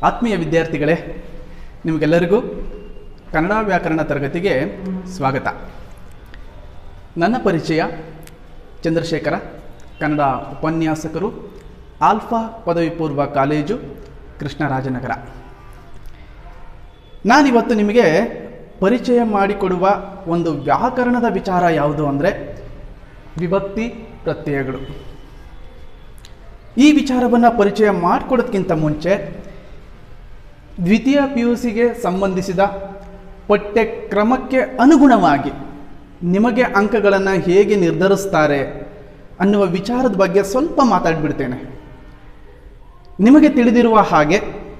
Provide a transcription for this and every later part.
ಆತ್ಮೀಯ ವಿದ್ಯಾರ್ಥಿಗಳೇ ನಿಮಗೆಲ್ಲರಿಗೂ ಕನ್ನಡ ವ್ಯಾಕರಣ ತರಗತಿಗೆ ಸ್ವಾಗತ ನನ್ನ ಪರಿಚಯ ಚಂದ್ರಶೇಖರ ಕನ್ನಡ ಉಪನ್ಯಾಸಕರು ಆಲ್ಫಾ ಪದವಿ ಪೂರ್ವ ಕಾಲೇಜು ಕೃಷ್ಣರಾಜನಗರ ನಾನಿವತ್ತು ನಿಮಗೆ ಪರಿಚಯ ಮಾಡಿಕೊಡುವ ಒಂದು ವ್ಯಾಕರಣದ ವಿಚಾರ ಯಾವುದು ಅಂದರೆ ವಿಭಕ್ತಿ ಪ್ರತ್ಯಯಗಳು ಈ ವಿಚಾರವನ್ನು ಪರಿಚಯ ಮಾಡಿಕೊಡೋದಕ್ಕಿಂತ ಮುಂಚೆ ದ್ವಿತೀಯ ಪಿ ಯು ಸಿಗೆ ಸಂಬಂಧಿಸಿದ ಪಠ್ಯಕ್ರಮಕ್ಕೆ ಅನುಗುಣವಾಗಿ ನಿಮಗೆ ಅಂಕಗಳನ್ನು ಹೇಗೆ ನಿರ್ಧರಿಸ್ತಾರೆ ಅನ್ನುವ ವಿಚಾರದ ಬಗ್ಗೆ ಸ್ವಲ್ಪ ಮಾತಾಡಿಬಿಡ್ತೇನೆ ನಿಮಗೆ ತಿಳಿದಿರುವ ಹಾಗೆ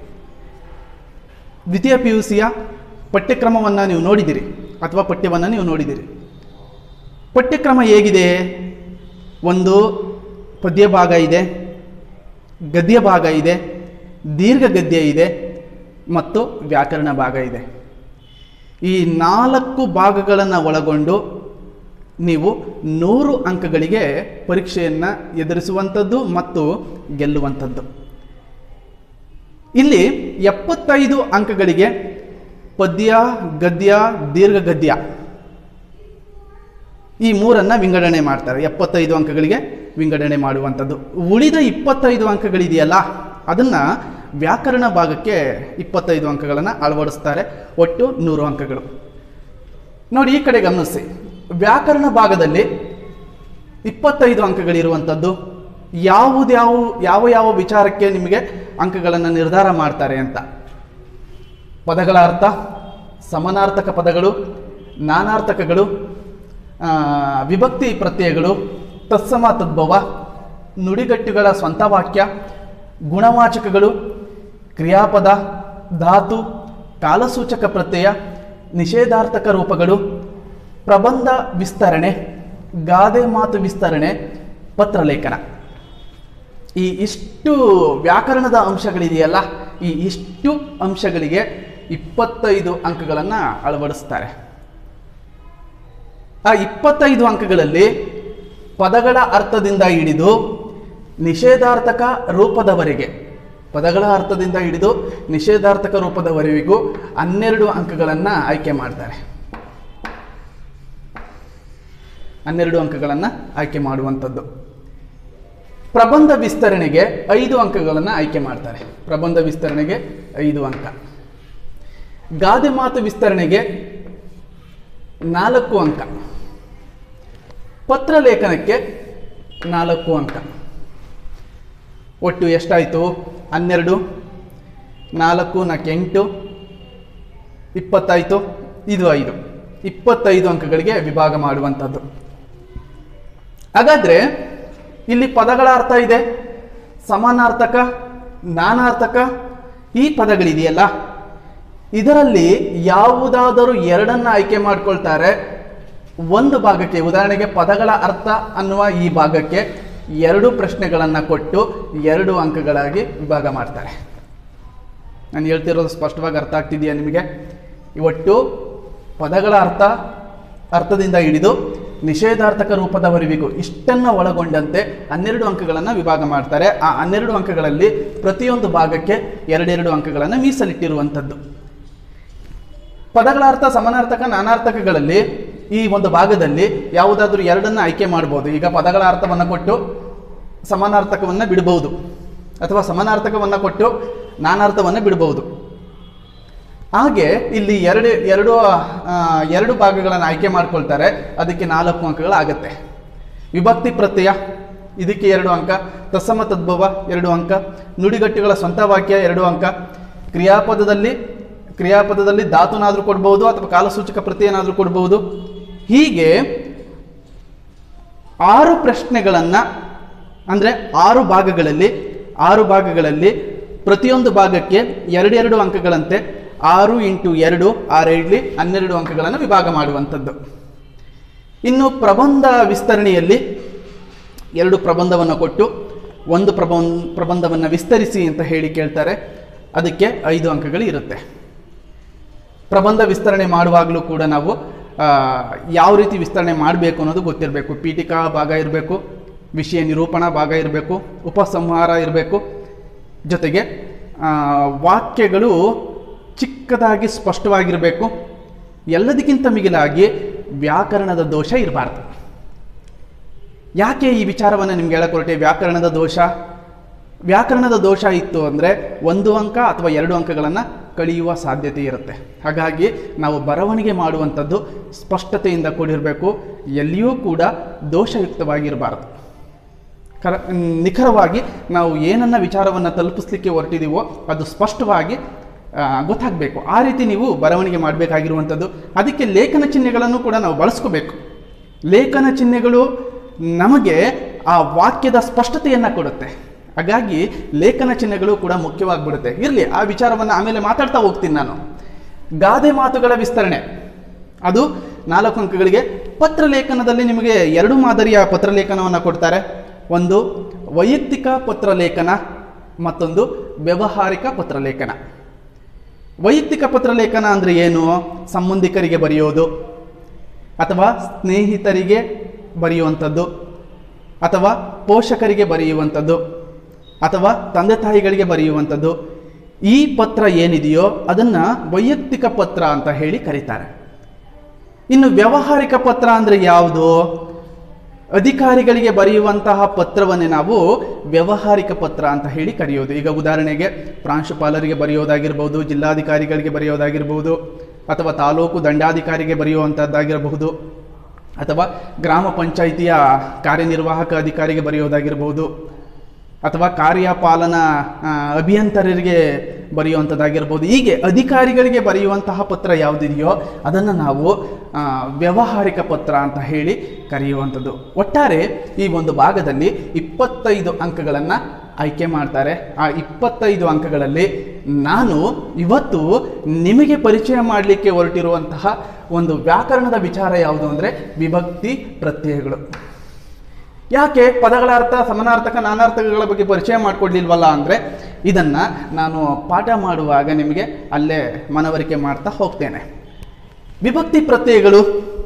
ದ್ವಿತೀಯ ಪಿ ಯು ಸಿಯ ಪಠ್ಯಕ್ರಮವನ್ನು ನೀವು ನೋಡಿದಿರಿ ಅಥವಾ ಪಠ್ಯವನ್ನು ನೀವು ನೋಡಿದಿರಿ ಪಠ್ಯಕ್ರಮ ಹೇಗಿದೆ ಒಂದು ಪದ್ಯ ಭಾಗ ಇದೆ ಗದ್ಯ ಭಾಗ ಇದೆ ದೀರ್ಘ ಗದ್ಯ ಇದೆ ಮತ್ತು ವ್ಯಾಕರಣ ಭಾಗ ಇದೆ ಈ ನಾಲ್ಕು ಭಾಗಗಳನ್ನು ಒಳಗೊಂಡು ನೀವು ನೂರು ಅಂಕಗಳಿಗೆ ಪರೀಕ್ಷೆಯನ್ನು ಎದುರಿಸುವಂಥದ್ದು ಮತ್ತು ಗೆಲ್ಲುವಂಥದ್ದು ಇಲ್ಲಿ ಎಪ್ಪತ್ತೈದು ಅಂಕಗಳಿಗೆ ಪದ್ಯ ಗದ್ಯ ದೀರ್ಘ ಗದ್ಯ ಈ ಮೂರನ್ನು ವಿಂಗಡಣೆ ಮಾಡ್ತಾರೆ ಎಪ್ಪತ್ತೈದು ಅಂಕಗಳಿಗೆ ವಿಂಗಡಣೆ ಮಾಡುವಂಥದ್ದು ಉಳಿದ ಇಪ್ಪತ್ತೈದು ಅಂಕಗಳಿದೆಯಲ್ಲ ಅದನ್ನು ವ್ಯಾಕರಣ ಭಾಗಕ್ಕೆ ಇಪ್ಪತ್ತೈದು ಅಂಕಗಳನ್ನು ಅಳವಡಿಸ್ತಾರೆ ಒಟ್ಟು ನೂರು ಅಂಕಗಳು ನೋಡಿ ಈ ಕಡೆ ಗಮನಿಸಿ ವ್ಯಾಕರಣ ಭಾಗದಲ್ಲಿ ಇಪ್ಪತ್ತೈದು ಅಂಕಗಳಿರುವಂಥದ್ದು ಯಾವುದ್ಯಾವ ಯಾವ ಯಾವ ವಿಚಾರಕ್ಕೆ ನಿಮಗೆ ಅಂಕಗಳನ್ನು ನಿರ್ಧಾರ ಮಾಡ್ತಾರೆ ಅಂತ ಪದಗಳ ಅರ್ಥ ಸಮಾನಾರ್ಥಕ ಪದಗಳು ನಾನಾರ್ಥಕಗಳು ಆ, ವಿಭಕ್ತಿ ಪ್ರತ್ಯಯಗಳು ತತ್ಸಮ ತದ್ಭವ ನುಡಿಗಟ್ಟುಗಳ ಸ್ವಂತ ವಾಕ್ಯ ಗುಣವಾಚಕಗಳು ಕ್ರಿಯಾಪದ ಧಾತು ಕಾಲಸೂಚಕ ಪ್ರತ್ಯಯ ನಿಷೇಧಾರ್ಥಕ ರೂಪಗಳು ಪ್ರಬಂಧ ವಿಸ್ತರಣೆ ಗಾದೆ ಮಾತು ವಿಸ್ತರಣೆ ಪತ್ರಲೇಖನ ಈ ಇಷ್ಟು ವ್ಯಾಕರಣದ ಅಂಶಗಳಿದೆಯಲ್ಲ ಈ ಇಷ್ಟು ಅಂಶಗಳಿಗೆ ಇಪ್ಪತ್ತೈದು ಅಂಕಗಳನ್ನು ಅಳವಡಿಸ್ತಾರೆ ಆ ಇಪ್ಪತ್ತೈದು ಅಂಕಗಳಲ್ಲಿ ಪದಗಳ ಅರ್ಥದಿಂದ ಹಿಡಿದು ನಿಷೇಧಾರ್ಥಕ ರೂಪದವರೆಗೆ ಪದಗಳ ಅರ್ಥದಿಂದ ಹಿಡಿದು ನಿಷೇಧಾರ್ಥಕ ರೂಪದವರೆಗೂ ಹನ್ನೆರಡು ಅಂಕಗಳನ್ನು ಆಯ್ಕೆ ಮಾಡ್ತಾರೆ ಹನ್ನೆರಡು ಅಂಕಗಳನ್ನು ಆಯ್ಕೆ ಮಾಡುವಂಥದ್ದು ಪ್ರಬಂಧ ವಿಸ್ತರಣೆಗೆ ಐದು ಅಂಕಗಳನ್ನು ಆಯ್ಕೆ ಮಾಡ್ತಾರೆ ಪ್ರಬಂಧ ವಿಸ್ತರಣೆಗೆ ಐದು ಅಂಕ ಗಾದೆ ಮಾತು ವಿಸ್ತರಣೆಗೆ ನಾಲ್ಕು ಅಂಕ ಪತ್ರಲೇಖನಕ್ಕೆ ನಾಲ್ಕು ಅಂಕ ಒಟ್ಟು ಎಷ್ಟಾಯಿತು ಹನ್ನೆರಡು ನಾಲ್ಕು ನಾಲ್ಕು ಎಂಟು ಇಪ್ಪತ್ತಾಯಿತು ಇದು ಐದು ಇಪ್ಪತ್ತೈದು ಅಂಕಗಳಿಗೆ ವಿಭಾಗ ಮಾಡುವಂಥದ್ದು ಹಾಗಾದರೆ ಇಲ್ಲಿ ಪದಗಳ ಅರ್ಥ ಇದೆ ಸಮಾನಾರ್ಥಕ ನಾನಾರ್ಥಕ ಈ ಪದಗಳಿದೆಯಲ್ಲ ಇದರಲ್ಲಿ ಯಾವುದಾದರೂ ಎರಡನ್ನು ಆಯ್ಕೆ ಮಾಡ್ಕೊಳ್ತಾರೆ ಒಂದು ಭಾಗಕ್ಕೆ ಉದಾಹರಣೆಗೆ ಪದಗಳ ಅರ್ಥ ಅನ್ನುವ ಈ ಭಾಗಕ್ಕೆ ಎರಡು ಪ್ರಶ್ನೆಗಳನ್ನು ಕೊಟ್ಟು ಎರಡು ಅಂಕಗಳಾಗಿ ವಿಭಾಗ ಮಾಡ್ತಾರೆ ನಾನು ಹೇಳ್ತಿರೋದು ಸ್ಪಷ್ಟವಾಗಿ ಅರ್ಥ ಆಗ್ತಿದೆಯಾ ನಿಮಗೆ ಒಟ್ಟು ಪದಗಳ ಅರ್ಥ ಅರ್ಥದಿಂದ ಹಿಡಿದು ನಿಷೇಧಾರ್ಥಕ ರೂಪದವರೆವಿಗೂ ಇಷ್ಟನ್ನು ಒಳಗೊಂಡಂತೆ ಹನ್ನೆರಡು ಅಂಕಗಳನ್ನು ವಿಭಾಗ ಮಾಡ್ತಾರೆ ಆ ಹನ್ನೆರಡು ಅಂಕಗಳಲ್ಲಿ ಪ್ರತಿಯೊಂದು ಭಾಗಕ್ಕೆ ಎರಡೆರಡು ಅಂಕಗಳನ್ನು ಮೀಸಲಿಟ್ಟಿರುವಂಥದ್ದು ಪದಗಳ ಅರ್ಥ ಸಮಾನಾರ್ಥಕ ನಾನಾರ್ಥಕಗಳಲ್ಲಿ ಈ ಒಂದು ಭಾಗದಲ್ಲಿ ಯಾವುದಾದ್ರೂ ಎರಡನ್ನು ಆಯ್ಕೆ ಮಾಡ್ಬೋದು ಈಗ ಪದಗಳ ಅರ್ಥವನ್ನು ಕೊಟ್ಟು ಸಮಾನಾರ್ಥಕವನ್ನು ಬಿಡಬಹುದು ಅಥವಾ ಸಮಾನಾರ್ಥಕವನ್ನು ಕೊಟ್ಟು ನಾನಾರ್ಥವನ್ನು ಬಿಡಬಹುದು ಹಾಗೆ ಇಲ್ಲಿ ಎರಡು ಎರಡು ಆ, ಎರಡು ಭಾಗಗಳನ್ನು ಆಯ್ಕೆ ಮಾಡ್ಕೊಳ್ತಾರೆ ಅದಕ್ಕೆ ನಾಲ್ಕು ಅಂಕಗಳಾಗತ್ತೆ ವಿಭಕ್ತಿ ಪ್ರತ್ಯಯ ಇದಕ್ಕೆ ಎರಡು ಅಂಕ ತತ್ಸಮ ತದ್ಭವ ಎರಡು ಅಂಕ ನುಡಿಗಟ್ಟುಗಳ ಸ್ವಂತ ವಾಕ್ಯ ಎರಡು ಅಂಕ ಕ್ರಿಯಾಪದದಲ್ಲಿ ಕ್ರಿಯಾಪದದಲ್ಲಿ ಧಾತುನಾದರೂ ಕೊಡ್ಬೋದು ಅಥವಾ ಕಾಲಸೂಚಕ ಪ್ರತ್ಯಯನಾದರೂ ಕೊಡ್ಬೋದು ಹೀಗೆ ಆರು ಪ್ರಶ್ನೆಗಳನ್ನು ಅಂದರೆ ಆರು ಭಾಗಗಳಲ್ಲಿ ಆರು ಭಾಗಗಳಲ್ಲಿ ಪ್ರತಿಯೊಂದು ಭಾಗಕ್ಕೆ ಎರಡೆರಡು ಅಂಕಗಳಂತೆ ಆರು ಇಂಟು ಎರಡು ಆರೇಳ್ಲಿ ಹನ್ನೆರಡು ಅಂಕಗಳನ್ನು ವಿಭಾಗ ಮಾಡುವಂಥದ್ದು ಇನ್ನು ಪ್ರಬಂಧ ವಿಸ್ತರಣೆಯಲ್ಲಿ ಎರಡು ಪ್ರಬಂಧವನ್ನು ಕೊಟ್ಟು ಒಂದು ಪ್ರಬಂಧ ಪ್ರಬಂಧವನ್ನು ವಿಸ್ತರಿಸಿ ಅಂತ ಹೇಳಿ ಕೇಳ್ತಾರೆ ಅದಕ್ಕೆ ಐದು ಅಂಕಗಳು ಇರುತ್ತೆ ಪ್ರಬಂಧ ವಿಸ್ತರಣೆ ಮಾಡುವಾಗಲೂ ಕೂಡ ನಾವು ಆ, ಯಾವ ರೀತಿ ವಿಸ್ತರಣೆ ಮಾಡಬೇಕು ಅನ್ನೋದು ಗೊತ್ತಿರಬೇಕು ಪೀಠಿಕಾ ಭಾಗ ಇರಬೇಕು ವಿಷಯ ನಿರೂಪಣಾ ಭಾಗ ಇರಬೇಕು ಉಪಸಂಹಾರ ಇರಬೇಕು ಜೊತೆಗೆ ಆ, ವಾಕ್ಯಗಳು ಚಿಕ್ಕದಾಗಿ ಸ್ಪಷ್ಟವಾಗಿರಬೇಕು ಎಲ್ಲದಕ್ಕಿಂತ ಮಿಗಿಲಾಗಿ ವ್ಯಾಕರಣದ ದೋಷ ಇರಬಾರ್ದು ಯಾಕೆ ಈ ವಿಚಾರವನ್ನು ನಿಮ್ಗೆ ಹೇಳಕ್ ಹೊರಟೆ ವ್ಯಾಕರಣದ ದೋಷ ವ್ಯಾಕರಣದ ದೋಷ ಇತ್ತು ಅಂದರೆ ಒಂದು ಅಂಕ ಅಥವಾ ಎರಡು ಅಂಕಗಳನ್ನು ಕಳೆಯುವ ಸಾಧ್ಯತೆ ಇರುತ್ತೆ ಹಾಗಾಗಿ ನಾವು ಬರವಣಿಗೆ ಮಾಡುವಂಥದ್ದು ಸ್ಪಷ್ಟತೆಯಿಂದ ಕೂಡಿರಬೇಕು ಎಲ್ಲಿಯೂ ಕೂಡ ದೋಷಯುಕ್ತವಾಗಿರಬಾರದು ಕರ ನಿಖರವಾಗಿ ನಾವು ಏನನ್ನ ವಿಚಾರವನ್ನು ತಲುಪಿಸ್ಲಿಕ್ಕೆ ಹೊರಟಿದ್ದೀವೋ ಅದು ಸ್ಪಷ್ಟವಾಗಿ ಗೊತ್ತಾಗಬೇಕು ಆ ರೀತಿ ನೀವು ಬರವಣಿಗೆ ಮಾಡಬೇಕಾಗಿರುವಂಥದ್ದು ಅದಕ್ಕೆ ಲೇಖನ ಚಿಹ್ನೆಗಳನ್ನು ಕೂಡ ನಾವು ಬಳಸ್ಕೋಬೇಕು ಲೇಖನ ಚಿಹ್ನೆಗಳು ನಮಗೆ ಆ ವಾಕ್ಯದ ಸ್ಪಷ್ಟತೆಯನ್ನು ಕೊಡುತ್ತೆ ಹಾಗಾಗಿ ಲೇಖನ ಚಿಹ್ನೆಗಳು ಕೂಡ ಮುಖ್ಯವಾಗಿಬಿಡುತ್ತೆ ಇರಲಿ ಆ ವಿಚಾರವನ್ನು ಆಮೇಲೆ ಮಾತಾಡ್ತಾ ಹೋಗ್ತೀನಿ ನಾನು ಗಾದೆ ಮಾತುಗಳ ವಿಸ್ತರಣೆ ಅದು ನಾಲ್ಕು ಅಂಕಗಳಿಗೆ ಪತ್ರಲೇಖನದಲ್ಲಿ ನಿಮಗೆ ಎರಡು ಮಾದರಿಯ ಪತ್ರಲೇಖನವನ್ನು ಕೊಡ್ತಾರೆ ಒಂದು ವೈಯಕ್ತಿಕ ಪತ್ರಲೇಖನ ಮತ್ತೊಂದು ವ್ಯವಹಾರಿಕ ಪತ್ರಲೇಖನ ವೈಯಕ್ತಿಕ ಪತ್ರಲೇಖನ ಅಂದರೆ ಏನು ಸಂಬಂಧಿಕರಿಗೆ ಬರೆಯೋದು ಅಥವಾ ಸ್ನೇಹಿತರಿಗೆ ಬರೆಯುವಂಥದ್ದು ಅಥವಾ ಪೋಷಕರಿಗೆ ಬರೆಯುವಂಥದ್ದು ಅಥವಾ ತಂದೆ ತಾಯಿಗಳಿಗೆ ಬರೆಯುವಂಥದ್ದು ಈ ಪತ್ರ ಏನಿದೆಯೋ ಅದನ್ನು ವೈಯಕ್ತಿಕ ಪತ್ರ ಅಂತ ಹೇಳಿ ಕರೀತಾರೆ ಇನ್ನು ವ್ಯಾವಹಾರಿಕ ಪತ್ರ ಅಂದರೆ ಯಾವುದು ಅಧಿಕಾರಿಗಳಿಗೆ ಬರೆಯುವಂತಹ ಪತ್ರವನ್ನೇ ನಾವು ವ್ಯಾವಹಾರಿಕ ಪತ್ರ ಅಂತ ಹೇಳಿ ಕರೆಯೋದು ಈಗ ಉದಾಹರಣೆಗೆ ಪ್ರಾಂಶುಪಾಲರಿಗೆ ಬರೆಯೋದಾಗಿರ್ಬೋದು ಜಿಲ್ಲಾಧಿಕಾರಿಗಳಿಗೆ ಬರೆಯೋದಾಗಿರ್ಬೋದು ಅಥವಾ ತಾಲೂಕು ದಂಡಾಧಿಕಾರಿಗೆ ಬರೆಯುವಂಥದ್ದಾಗಿರಬಹುದು ಅಥವಾ ಗ್ರಾಮ ಪಂಚಾಯಿತಿಯ ಕಾರ್ಯನಿರ್ವಾಹಕ ಅಧಿಕಾರಿಗೆ ಬರೆಯೋದಾಗಿರ್ಬೋದು ಅಥವಾ ಕಾರ್ಯಪಾಲನಾ ಆ, ಅಭಿಯಂತರರಿಗೆ ಬರೆಯುವಂಥದ್ದಾಗಿರ್ಬೋದು ಹೀಗೆ ಅಧಿಕಾರಿಗಳಿಗೆ ಬರೆಯುವಂತಹ ಪತ್ರ ಯಾವುದಿದೆಯೋ ಅದನ್ನು ನಾವು ಆ, ವ್ಯಾವಹಾರಿಕ ಪತ್ರ ಅಂತ ಹೇಳಿ ಕರೆಯುವಂಥದ್ದು ಒಟ್ಟಾರೆ ಈ ಒಂದು ಭಾಗದಲ್ಲಿ ಇಪ್ಪತ್ತೈದು ಅಂಕಗಳನ್ನು ಆಯ್ಕೆ ಮಾಡ್ತಾರೆ ಆ ಇಪ್ಪತ್ತೈದು ಅಂಕಗಳಲ್ಲಿ ನಾನು ಇವತ್ತು ನಿಮಗೆ ಪರಿಚಯ ಮಾಡಲಿಕ್ಕೆ ಹೊರಟಿರುವಂತಹ ಒಂದು ವ್ಯಾಕರಣದ ವಿಚಾರ ಯಾವುದು ಅಂದರೆ ವಿಭಕ್ತಿ ಪ್ರತ್ಯಯಗಳು ಯಾಕೆ ಪದಗಳ ಅರ್ಥ ಸಮಾನಾರ್ಥಕ ನಾನಾರ್ಥಕಗಳ ಬಗ್ಗೆ ಪರಿಚಯ ಮಾಡಿಕೊಡ್ಲಿಲ್ವಲ್ಲ ಅಂದರೆ ಇದನ್ನು ನಾನು ಪಾಠ ಮಾಡುವಾಗ ನಿಮಗೆ ಅಲ್ಲೇ ಮನವರಿಕೆ ಮಾಡ್ತಾ ಹೋಗ್ತೇನೆ ವಿಭಕ್ತಿ ಪ್ರತ್ಯಯಗಳು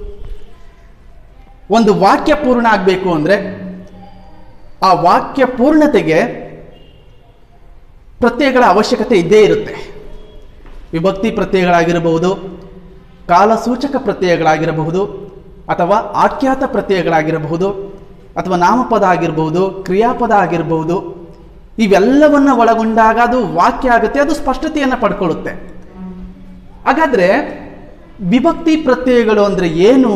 ಒಂದು ವಾಕ್ಯ ಪೂರ್ಣ ಆಗಬೇಕು ಅಂದರೆ ಆ ವಾಕ್ಯ ಪೂರ್ಣತೆಗೆ ಪ್ರತ್ಯಯಗಳ ಅವಶ್ಯಕತೆ ಇದ್ದೇ ಇರುತ್ತೆ ವಿಭಕ್ತಿ ಪ್ರತ್ಯಯಗಳಾಗಿರಬಹುದು ಕಾಲಸೂಚಕ ಪ್ರತ್ಯಯಗಳಾಗಿರಬಹುದು ಅಥವಾ ಆಖ್ಯಾತ ಪ್ರತ್ಯಯಗಳಾಗಿರಬಹುದು ಅಥವಾ ನಾಮಪದ ಆಗಿರಬಹುದು ಕ್ರಿಯಾಪದ ಆಗಿರಬಹುದು ಇವೆಲ್ಲವನ್ನ ಒಳಗೊಂಡಾಗ ಅದು ವಾಕ್ಯ ಆಗುತ್ತೆ ಅದು ಸ್ಪಷ್ಟತೆಯನ್ನು ಪಡ್ಕೊಳ್ಳುತ್ತೆ ಹಾಗಾದ್ರೆ ವಿಭಕ್ತಿ ಪ್ರತ್ಯಯಗಳು ಅಂದರೆ ಏನು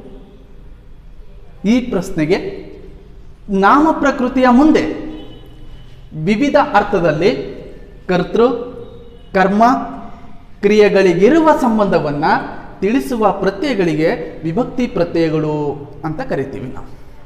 ಈ ಪ್ರಶ್ನೆಗೆ ನಾಮ ಪ್ರಕೃತಿಯ ಮುಂದೆ ವಿವಿಧ ಅರ್ಥದಲ್ಲಿ ಕರ್ತೃ ಕರ್ಮ ಕ್ರಿಯೆಗಳಿಗಿರುವ ಸಂಬಂಧವನ್ನ ತಿಳಿಸುವ ಪ್ರತ್ಯಯಗಳಿಗೆ ವಿಭಕ್ತಿ ಪ್ರತ್ಯಯಗಳು ಅಂತ ಕರಿತೀವಿ ನಾವು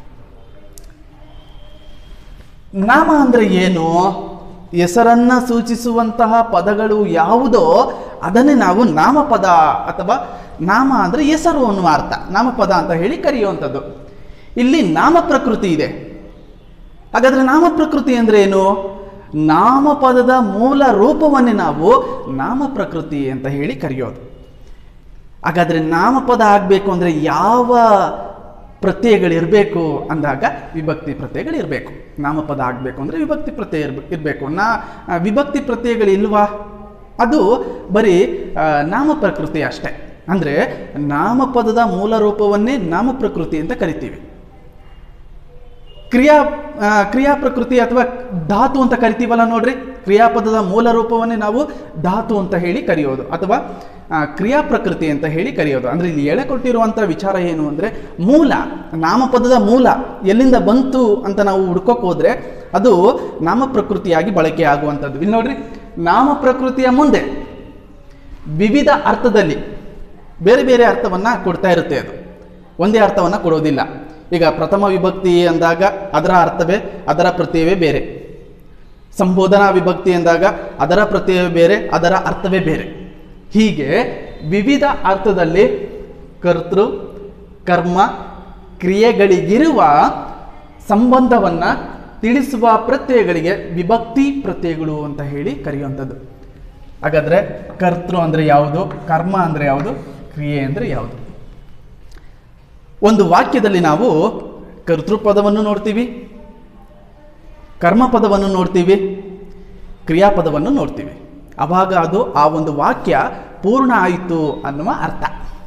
ನಾಮ ಅಂದ್ರೆ ಏನು ಹೆಸರನ್ನ ಸೂಚಿಸುವಂತಹ ಪದಗಳು ಯಾವುದೋ ಅದನ್ನೇ ನಾವು ನಾಮಪದ ಅಥವಾ ನಾಮ ಅಂದ್ರೆ ಹೆಸರು ಅನ್ನುವ ಅರ್ಥ ನಾಮಪದ ಅಂತ ಹೇಳಿ ಕರೆಯುವಂಥದ್ದು ಇಲ್ಲಿ ನಾಮ ಪ್ರಕೃತಿ ಇದೆ ಹಾಗಾದ್ರೆ ನಾಮ ಪ್ರಕೃತಿ ಅಂದ್ರೆ ಏನು ನಾಮಪದದ ಮೂಲ ರೂಪವನ್ನೇ ನಾವು ನಾಮ ಪ್ರಕೃತಿ ಅಂತ ಹೇಳಿ ಕರೆಯೋದು ಹಾಗಾದ್ರೆ ನಾಮಪದ ಆಗಬೇಕು ಅಂದರೆ ಯಾವ ಪ್ರತ್ಯಯಗಳಿರಬೇಕು ಅಂದಾಗ ವಿಭಕ್ತಿ ಪ್ರತ್ಯಯಗಳಿರಬೇಕು ನಾಮಪದ ಆಗಬೇಕು ಅಂದರೆ ವಿಭಕ್ತಿ ಪ್ರತ್ಯಯ ಇರ್ಬ ಇರಬೇಕು ನಾ ಆ, ವಿಭಕ್ತಿ ಪ್ರತ್ಯಯಗಳಿಲ್ವಾ ಅದು ಬರೀ ಆ, ನಾಮ ಪ್ರಕೃತಿ ಅಷ್ಟೇ ಅಂದರೆ ನಾಮಪದದ ಮೂಲ ರೂಪವನ್ನೇ ನಾಮ ಪ್ರಕೃತಿ ಅಂತ ಕರಿತೀವಿ ಕ್ರಿಯಾ ಆ, ಕ್ರಿಯಾ ಪ್ರಕೃತಿ ಅಥವಾ ಧಾತು ಅಂತ ಕರಿತೀವಲ್ಲ ನೋಡ್ರಿ ಕ್ರಿಯಾಪದದ ಮೂಲ ರೂಪವನ್ನೇ ನಾವು ಧಾತು ಅಂತ ಹೇಳಿ ಕರೆಯೋದು ಅಥವಾ ಆ, ಕ್ರಿಯಾ ಪ್ರಕೃತಿ ಅಂತ ಹೇಳಿ ಕರೆಯೋದು ಅಂದರೆ ಇಲ್ಲಿ ಹೇಳಿಕೊಟ್ಟಿರುವಂಥ ವಿಚಾರ ಏನು ಅಂದರೆ ಮೂಲ ನಾಮಪದದ ಮೂಲ ಎಲ್ಲಿಂದ ಬಂತು ಅಂತ ನಾವು ಹುಡ್ಕೋಕ್ ಹೋದ್ರೆ ಅದು ನಾಮ ಪ್ರಕೃತಿಯಾಗಿ ಬಳಕೆ ಆಗುವಂಥದ್ದು ಇಲ್ಲಿ ನೋಡ್ರಿ ನಾಮ ಪ್ರಕೃತಿಯ ಮುಂದೆ ವಿವಿಧ ಅರ್ಥದಲ್ಲಿ ಬೇರೆ ಬೇರೆ ಅರ್ಥವನ್ನು ಕೊಡ್ತಾ ಇರುತ್ತೆ ಅದು ಒಂದೇ ಅರ್ಥವನ್ನು ಕೊಡೋದಿಲ್ಲ ಈಗ ಪ್ರಥಮ ವಿಭಕ್ತಿ ಅಂದಾಗ ಅದರ ಅರ್ಥವೇ ಅದರ ಪ್ರತ್ಯಯವೇ ಬೇರೆ ಸಂಬೋಧನಾ ವಿಭಕ್ತಿ ಎಂದಾಗ ಅದರ ಪ್ರತ್ಯಯವೇ ಬೇರೆ ಅದರ ಅರ್ಥವೇ ಬೇರೆ ಹೀಗೆ ವಿವಿಧ ಅರ್ಥದಲ್ಲಿ ಕರ್ತೃ ಕರ್ಮ ಕ್ರಿಯೆಗಳಿಗಿರುವ ಸಂಬಂಧವನ್ನು ತಿಳಿಸುವ ಪ್ರತ್ಯಯಗಳಿಗೆ ವಿಭಕ್ತಿ ಪ್ರತ್ಯಯಗಳು ಅಂತ ಹೇಳಿ ಕರೆಯುವಂಥದ್ದು ಹಾಗಾದ್ರೆ ಕರ್ತೃ ಅಂದರೆ ಯಾವುದು ಕರ್ಮ ಅಂದರೆ ಯಾವುದು ಕ್ರಿಯೆ ಅಂದರೆ ಯಾವುದು ಒಂದು ವಾಕ್ಯದಲ್ಲಿ ನಾವು ಕರ್ತೃಪದವನ್ನು ನೋಡ್ತೀವಿ ಕರ್ಮಪದವನ್ನು ನೋಡ್ತೀವಿ ಕ್ರಿಯಾಪದವನ್ನು ನೋಡ್ತೀವಿ ಅವಾಗ ಅದು ಆ ಒಂದು ವಾಕ್ಯ ಪೂರ್ಣ ಆಯಿತು ಅನ್ನುವ ಅರ್ಥ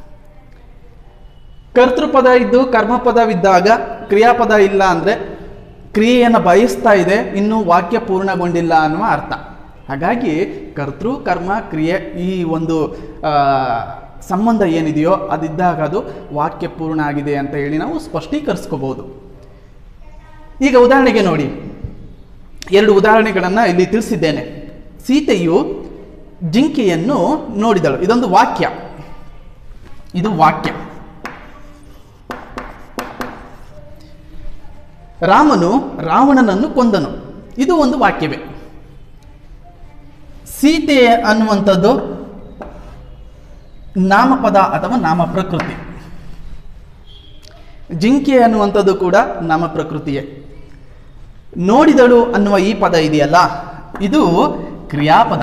ಕರ್ತೃಪದ ಇದ್ದು ಕರ್ಮಪದವಿದ್ದಾಗ ಕ್ರಿಯಾಪದ ಇಲ್ಲ ಅಂದರೆ ಕ್ರಿಯೆಯನ್ನು ಬಯಸ್ತಾ ಇದೆ ಇನ್ನೂ ವಾಕ್ಯ ಪೂರ್ಣಗೊಂಡಿಲ್ಲ ಅನ್ನುವ ಅರ್ಥ ಹಾಗಾಗಿ ಕರ್ತೃ ಕರ್ಮ ಕ್ರಿಯೆ ಈ ಒಂದು ಆ, ಸಂಬಂಧ ಏನಿದೆಯೋ ಅದಿದ್ದಾಗ ಅದು ವಾಕ್ಯ ಪೂರ್ಣ ಆಗಿದೆ ಅಂತ ಹೇಳಿ ನಾವು ಸ್ಪಷ್ಟೀಕರಿಸ್ಕೋಬಹುದು ಈಗ ಉದಾಹರಣೆಗೆ ನೋಡಿ ಎರಡು ಉದಾಹರಣೆಗಳನ್ನು ಇಲ್ಲಿ ತಿಳಿಸಿದ್ದೇನೆ ಸೀತೆಯು ಜಿಂಕೆಯನ್ನು ನೋಡಿದಳು ಇದೊಂದು ವಾಕ್ಯ ಇದು ವಾಕ್ಯ ರಾಮನು ರಾವಣನನ್ನು ಕೊಂದನು ಇದು ಒಂದು ವಾಕ್ಯವೇ ಸೀತೆ ಅನ್ನುವಂಥದ್ದು ನಾಮಪದ ಅಥವಾ ನಾಮ ಪ್ರಕೃತಿ ಜಿಂಕೆ ಅನ್ನುವಂಥದ್ದು ಕೂಡ ನಾಮ ಪ್ರಕೃತಿಯೇ ನೋಡಿದಳು ಅನ್ನುವ ಈ ಪದ ಇದೆಯಲ್ಲ ಇದು ಕ್ರಿಯಾಪದ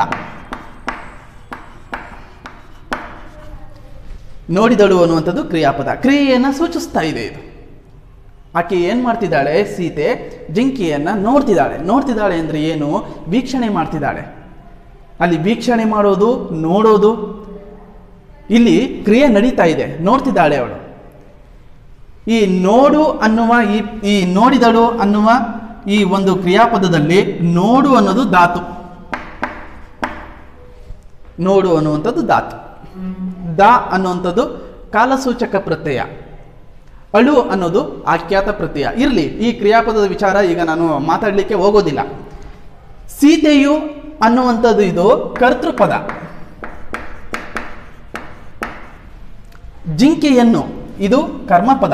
ನೋಡಿದಳು ಅನ್ನುವಂಥದ್ದು ಕ್ರಿಯಾಪದ ಕ್ರಿಯೆಯನ್ನು ಸೂಚಿಸ್ತಾ ಇದೆ ಇದು ಆಕೆ ಏನು ಮಾಡ್ತಿದ್ದಾಳೆ ಸೀತೆ ಜಿಂಕೆಯನ್ನು ನೋಡ್ತಿದ್ದಾಳೆ ನೋಡ್ತಿದ್ದಾಳೆ ಅಂದರೆ ಏನು ವೀಕ್ಷಣೆ ಮಾಡ್ತಿದ್ದಾಳೆ ಅಲ್ಲಿ ವೀಕ್ಷಣೆ ಮಾಡೋದು ನೋಡೋದು ಇಲ್ಲಿ ಕ್ರಿಯೆ ನಡೀತಾ ಇದೆ ನೋಡ್ತಿದ್ದಾಳೆ ಅವಳು ಈ ನೋಡು ಅನ್ನುವ ಈ ಈ ನೋಡಿದಳು ಅನ್ನುವ ಈ ಒಂದು ಕ್ರಿಯಾಪದದಲ್ಲಿ ನೋಡು ಅನ್ನೋದು ಧಾತು ನೋಡು ಅನ್ನುವಂಥದ್ದು ಧಾತು ದ ಅನ್ನುವಂಥದ್ದು ಕಾಲಸೂಚಕ ಪ್ರತ್ಯಯ ಅಳು ಅನ್ನೋದು ಆಖ್ಯಾತ ಪ್ರತ್ಯಯ ಇರಲಿ ಈ ಕ್ರಿಯಾಪದದ ವಿಚಾರ ಈಗ ನಾನು ಮಾತಾಡಲಿಕ್ಕೆ ಹೋಗೋದಿಲ್ಲ ಸೀತೆಯು ಅನ್ನುವಂಥದ್ದು ಇದು ಕರ್ತೃಪದ ಜಿಂಕೆಯನ್ನು ಇದು ಕರ್ಮಪದ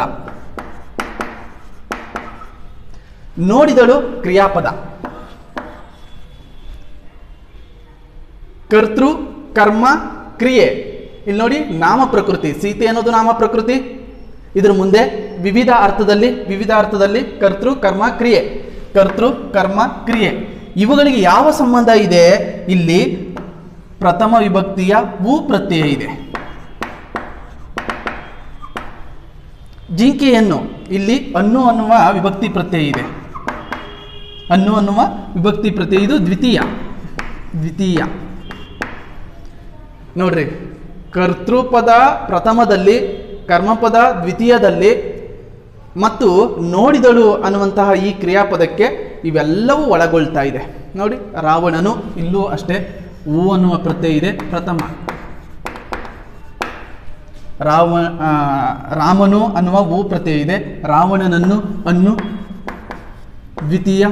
ನೋಡಿದಳು ಕ್ರಿಯಾಪದ ಕರ್ತೃ ಕರ್ಮ ಕ್ರಿಯೆ ಇಲ್ಲಿ ನೋಡಿ ನಾಮ ಪ್ರಕೃತಿ ಸೀತೆ ಅನ್ನೋದು ನಾಮ ಪ್ರಕೃತಿ ಇದ್ರ ಮುಂದೆ ವಿವಿಧ ಅರ್ಥದಲ್ಲಿ ವಿವಿಧ ಅರ್ಥದಲ್ಲಿ ಕರ್ತೃ ಕರ್ಮ ಕ್ರಿಯೆ ಕರ್ತೃ ಕರ್ಮ ಕ್ರಿಯೆ ಇವುಗಳಿಗೆ ಯಾವ ಸಂಬಂಧ ಇದೆ ಇಲ್ಲಿ ಪ್ರಥಮ ವಿಭಕ್ತಿಯ ಭೂ ಪ್ರತ್ಯಯ ಇದೆ ಜಿಂಕೆಯನ್ನು ಇಲ್ಲಿ ಅನ್ನು ಅನ್ನುವ ವಿಭಕ್ತಿ ಪ್ರತ್ಯಯ ಇದೆ ಅನ್ನು ಅನ್ನುವ ವಿಭಕ್ತಿ ಪ್ರತ್ಯಯ ಇದು ದ್ವಿತೀಯ ದ್ವಿತೀಯ ನೋಡ್ರಿ ಕರ್ತೃಪದ ಪ್ರಥಮದಲ್ಲಿ ಕರ್ಮಪದ ದ್ವಿತೀಯದಲ್ಲಿ ಮತ್ತು ನೋಡಿದಳು ಅನ್ನುವಂತಹ ಈ ಕ್ರಿಯಾಪದಕ್ಕೆ ಇವೆಲ್ಲವೂ ಒಳಗೊಳ್ತಾ ಇದೆ ನೋಡಿ ರಾವಣನು ಇಲ್ಲೂ ಅಷ್ಟೇ ಹೂ ಅನ್ನುವ ಪ್ರತ್ಯಯ ಇದೆ ಪ್ರಥಮ ರಾವ ಆ, ರಾಮನು ಅನ್ನುವ ಹೂ ಪ್ರತ್ಯಯ ಇದೆ ರಾವಣನನ್ನು ಅನ್ನು ದ್ವಿತೀಯ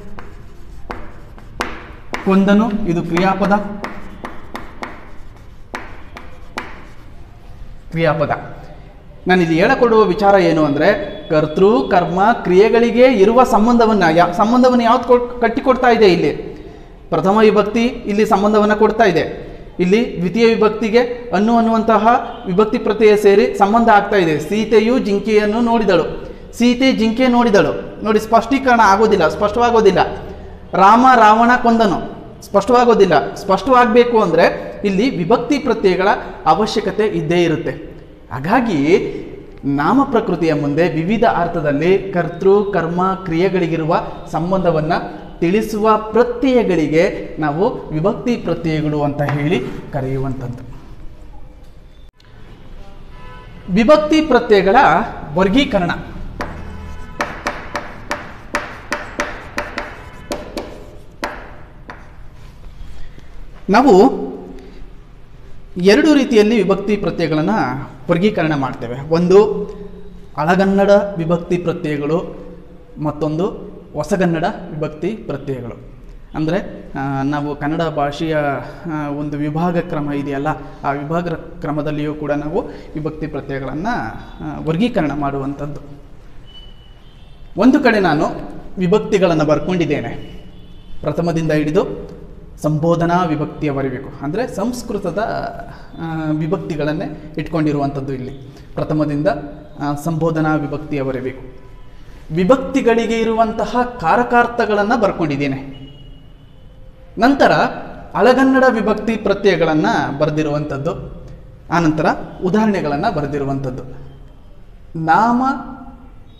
ಕೊಂದನು ಇದು ಕ್ರಿಯಾಪದ ಕ್ರಿಯಾಪದ ನಾನು ಇಲ್ಲಿ ಹೇಳಿಕೊಡುವ ವಿಚಾರ ಏನು ಅಂದರೆ ಕರ್ತೃ ಕರ್ಮ ಕ್ರಿಯೆಗಳಿಗೆ ಇರುವ ಸಂಬಂಧವನ್ನು ಯಾ ಸಂಬಂಧವನ್ನು ಯಾವ್ದು ಕೊಟ್ ಕಟ್ಟಿಕೊಡ್ತಾ ಇದೆ ಇಲ್ಲಿ ಪ್ರಥಮ ವಿಭಕ್ತಿ ಇಲ್ಲಿ ಸಂಬಂಧವನ್ನು ಕೊಡ್ತಾ ಇದೆ ಇಲ್ಲಿ ದ್ವಿತೀಯ ವಿಭಕ್ತಿಗೆ ಅನ್ನು ಅನ್ನುವಂತಹ ವಿಭಕ್ತಿ ಪ್ರತ್ಯಯ ಸೇರಿ ಸಂಬಂಧ ಆಗ್ತಾ ಇದೆ ಸೀತೆಯು ಜಿಂಕೆಯನ್ನು ನೋಡಿದಳು ಸೀತೆ ಜಿಂಕೆ ನೋಡಿದಳು ನೋಡಿ ಸ್ಪಷ್ಟೀಕರಣ ಆಗೋದಿಲ್ಲ ಸ್ಪಷ್ಟವಾಗೋದಿಲ್ಲ ರಾಮ ರಾವಣ ಕೊಂದನು ಸ್ಪಷ್ಟವಾಗೋದಿಲ್ಲ ಸ್ಪಷ್ಟವಾಗಬೇಕು ಅಂದರೆ ಇಲ್ಲಿ ವಿಭಕ್ತಿ ಪ್ರತ್ಯಯಗಳ ಅವಶ್ಯಕತೆ ಇದ್ದೇ ಇರುತ್ತೆ ಹಾಗಾಗಿ ನಾಮ ಪ್ರಕೃತಿಯ ಮುಂದೆ ವಿವಿಧ ಅರ್ಥದಲ್ಲಿ ಕರ್ತೃ ಕರ್ಮ ಕ್ರಿಯೆಗಳಿಗಿರುವ ಸಂಬಂಧವನ್ನು ತಿಳಿಸುವ ಪ್ರತ್ಯಯಗಳಿಗೆ ನಾವು ವಿಭಕ್ತಿ ಪ್ರತ್ಯಯಗಳು ಅಂತ ಹೇಳಿ ಕರೆಯುವಂಥದ್ದು ವಿಭಕ್ತಿ ಪ್ರತ್ಯಯಗಳ ವರ್ಗೀಕರಣ ನಾವು ಎರಡು ರೀತಿಯಲ್ಲಿ ವಿಭಕ್ತಿ ಪ್ರತ್ಯಯಗಳನ್ನು ವರ್ಗೀಕರಣ ಮಾಡ್ತೇವೆ ಒಂದು ಹಳಗನ್ನಡ ವಿಭಕ್ತಿ ಪ್ರತ್ಯಯಗಳು ಮತ್ತೊಂದು ಹೊಸಗನ್ನಡ ವಿಭಕ್ತಿ ಪ್ರತ್ಯಯಗಳು ಅಂದರೆ ನಾವು ಕನ್ನಡ ಭಾಷೆಯ ಆ, ಒಂದು ವಿಭಾಗ ಕ್ರಮ ಇದೆಯಲ್ಲ ಆ ವಿಭಾಗ ಕ್ರಮದಲ್ಲಿಯೂ ಕೂಡ ನಾವು ವಿಭಕ್ತಿ ಪ್ರತ್ಯಯಗಳನ್ನು ವರ್ಗೀಕರಣ ಮಾಡುವಂಥದ್ದು ಒಂದು ಕಡೆ ನಾನು ವಿಭಕ್ತಿಗಳನ್ನು ಬರ್ಕೊಂಡಿದ್ದೇನೆ ಪ್ರಥಮದಿಂದ ಹಿಡಿದು ಸಂಬೋಧನಾ ವಿಭಕ್ತಿಯವರೆಗೂ ಅಂದರೆ ಸಂಸ್ಕೃತದ ಆ, ವಿಭಕ್ತಿಗಳನ್ನೇ ಇಟ್ಕೊಂಡಿರುವಂಥದ್ದು ಇಲ್ಲಿ ಪ್ರಥಮದಿಂದ ಆ, ಸಂಬೋಧನಾ ವಿಭಕ್ತಿಯವರೆಗೂ ವಿಭಕ್ತಿಗಳಿಗೆ ಇರುವಂತಹ ಕಾರಕಾರ್ಥಗಳನ್ನು ಬರ್ಕೊಂಡಿದ್ದೇನೆ ನಂತರ ಹಳಗನ್ನಡ ವಿಭಕ್ತಿ ಪ್ರತ್ಯಯಗಳನ್ನು ಬರೆದಿರುವಂಥದ್ದು ಆನಂತರ ಉದಾಹರಣೆಗಳನ್ನು ಬರೆದಿರುವಂಥದ್ದು ನಾಮ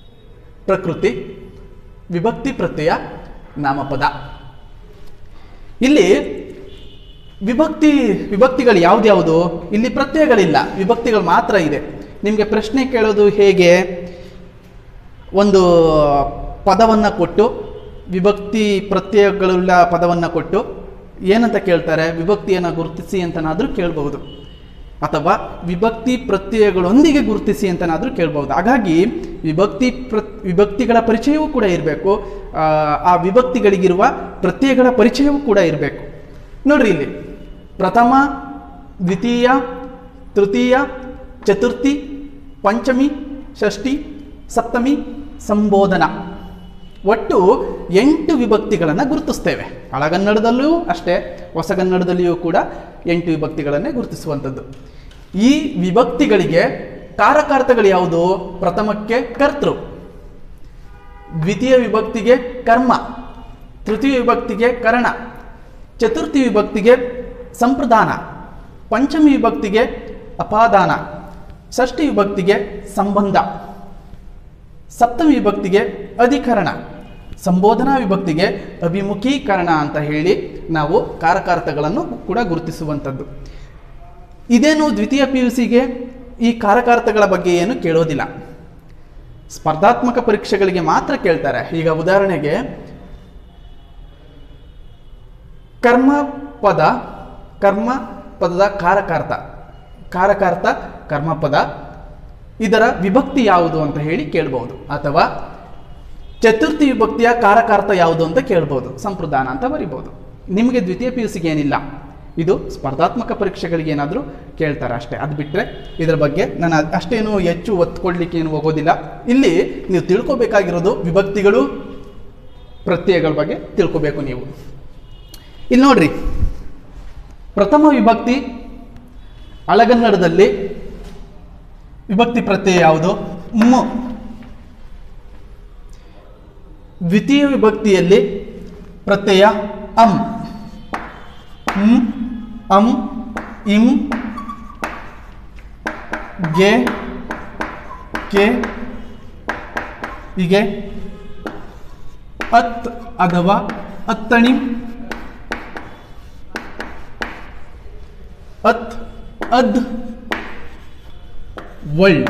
ಪ್ರಕೃತಿ ವಿಭಕ್ತಿ ಪ್ರತ್ಯಯ ನಾಮಪದ ಇಲ್ಲಿ ವಿಭಕ್ತಿ ವಿಭಕ್ತಿಗಳು ಯಾವ್ದ್ಯಾವುದು ಇಲ್ಲಿ ಪ್ರತ್ಯಯಗಳಿಲ್ಲ ವಿಭಕ್ತಿಗಳು ಮಾತ್ರ ಇದೆ ನಿಮಗೆ ಪ್ರಶ್ನೆ ಕೇಳೋದು ಹೇಗೆ ಒಂದು ಪದವನ್ನು ಕೊಟ್ಟು ವಿಭಕ್ತಿ ಪ್ರತ್ಯಯಗಳುಳ್ಳ ಪದವನ್ನು ಕೊಟ್ಟು ಏನಂತ ಕೇಳ್ತಾರೆ ವಿಭಕ್ತಿಯನ್ನು ಗುರುತಿಸಿ ಅಂತನಾದರೂ ಕೇಳಬಹುದು ಅಥವಾ ವಿಭಕ್ತಿ ಪ್ರತ್ಯಯಗಳೊಂದಿಗೆ ಗುರುತಿಸಿ ಅಂತನಾದರೂ ಕೇಳ್ಬೋದು ಹಾಗಾಗಿ ವಿಭಕ್ತಿ ಪ್ರ ವಿಭಕ್ತಿಗಳ ಪರಿಚಯವೂ ಕೂಡ ಇರಬೇಕು ಆ ವಿಭಕ್ತಿಗಳಿಗಿರುವ ಪ್ರತ್ಯಯಗಳ ಪರಿಚಯವೂ ಕೂಡ ಇರಬೇಕು ನೋಡ್ರಿ ಇಲ್ಲಿ ಪ್ರಥಮ ದ್ವಿತೀಯ ತೃತೀಯ ಚತುರ್ಥಿ ಪಂಚಮಿ ಷಷ್ಠಿ ಸಪ್ತಮಿ ಸಂಬೋಧನ ಒಟ್ಟು ಎಂಟು ವಿಭಕ್ತಿಗಳನ್ನು ಗುರುತಿಸ್ತೇವೆ ಹಳಗನ್ನಡದಲ್ಲೂ ಅಷ್ಟೇ ಹೊಸಗನ್ನಡದಲ್ಲಿಯೂ ಕೂಡ ಎಂಟು ವಿಭಕ್ತಿಗಳನ್ನೇ ಗುರುತಿಸುವಂಥದ್ದು ಈ ವಿಭಕ್ತಿಗಳಿಗೆ ಕಾರಕಾರ್ಥಗಳು ಯಾವುದು ಪ್ರಥಮಕ್ಕೆ ಕರ್ತೃ ದ್ವಿತೀಯ ವಿಭಕ್ತಿಗೆ ಕರ್ಮ ತೃತೀಯ ವಿಭಕ್ತಿಗೆ ಕರಣ ಚತುರ್ಥಿ ವಿಭಕ್ತಿಗೆ ಸಂಪ್ರದಾನ ಪಂಚಮಿ ವಿಭಕ್ತಿಗೆ ಅಪಾದಾನ ಷಷ್ಠಿ ವಿಭಕ್ತಿಗೆ ಸಂಬಂಧ ಸಪ್ತಮಿ ವಿಭಕ್ತಿಗೆ ಅಧಿಕರಣ ಸಂಬೋಧನಾ ವಿಭಕ್ತಿಗೆ ಅಭಿಮುಖೀಕರಣ ಅಂತ ಹೇಳಿ ನಾವು ಕಾರಕಾರ್ಥಗಳನ್ನು ಕೂಡ ಗುರುತಿಸುವಂಥದ್ದು ಇದೇನು ದ್ವಿತೀಯ ಪಿ ಯು ಸಿಗೆ ಈ ಕಾರಕಾರ್ಥಗಳ ಬಗ್ಗೆ ಏನು ಕೇಳೋದಿಲ್ಲ ಸ್ಪರ್ಧಾತ್ಮಕ ಪರೀಕ್ಷೆಗಳಿಗೆ ಮಾತ್ರ ಕೇಳ್ತಾರೆ ಈಗ ಉದಾಹರಣೆಗೆ ಕರ್ಮ ಪದ ಕರ್ಮ ಪದದ ಕಾರಕಾರ್ಥ ಕಾರಕಾರ್ಥ ಕರ್ಮಪದ ಇದರ ವಿಭಕ್ತಿ ಯಾವುದು ಅಂತ ಹೇಳಿ ಕೇಳ್ಬೋದು ಅಥವಾ ಚತುರ್ಥಿ ವಿಭಕ್ತಿಯ ಕಾರಕಾರ್ಥ ಯಾವುದು ಅಂತ ಕೇಳ್ಬೋದು ಸಂಪ್ರದಾನ ಅಂತ ಬರಿಬೋದು ನಿಮಗೆ ದ್ವಿತೀಯ ಪಿ ಯು ಸಿಗೆ ಏನಿಲ್ಲ ಇದು ಸ್ಪರ್ಧಾತ್ಮಕ ಪರೀಕ್ಷೆಗಳಿಗೆ ಏನಾದರೂ ಕೇಳ್ತಾರೆ ಅಷ್ಟೇ ಅದು ಬಿಟ್ಟರೆ ಇದರ ಬಗ್ಗೆ ನಾನು ಅದ್- ಅಷ್ಟೇನು ಹೆಚ್ಚು ಒತ್ತು ಕೊಡಲಿಕ್ಕೆ ಏನು ಹೋಗೋದಿಲ್ಲ ಇಲ್ಲಿ ನೀವು ತಿಳ್ಕೊಬೇಕಾಗಿರೋದು ವಿಭಕ್ತಿಗಳು ಪ್ರತ್ಯಯಗಳ ಬಗ್ಗೆ ತಿಳ್ಕೊಬೇಕು ನೀವು ಇಲ್ಲಿ ನೋಡ್ರಿ ಪ್ರಥಮ ವಿಭಕ್ತಿ ಹಳಗನ್ನಡದಲ್ಲಿ ವಿಭಕ್ತಿ ಪ್ರತ್ಯಯ ಯಾವುದು ಮ್ ದ್ವಿತೀಯ ವಿಭಕ್ತಿಯಲ್ಲಿ ಪ್ರತ್ಯಯ ಅಂ ಮ್ ಅಂ ಇಂ ಗೆ ಕೆ ಹೀಗೆ ಅತ್ ಅಥವಾ ಅತ್ತಣಿ ಅತ್ ಅದ್ ವಳ್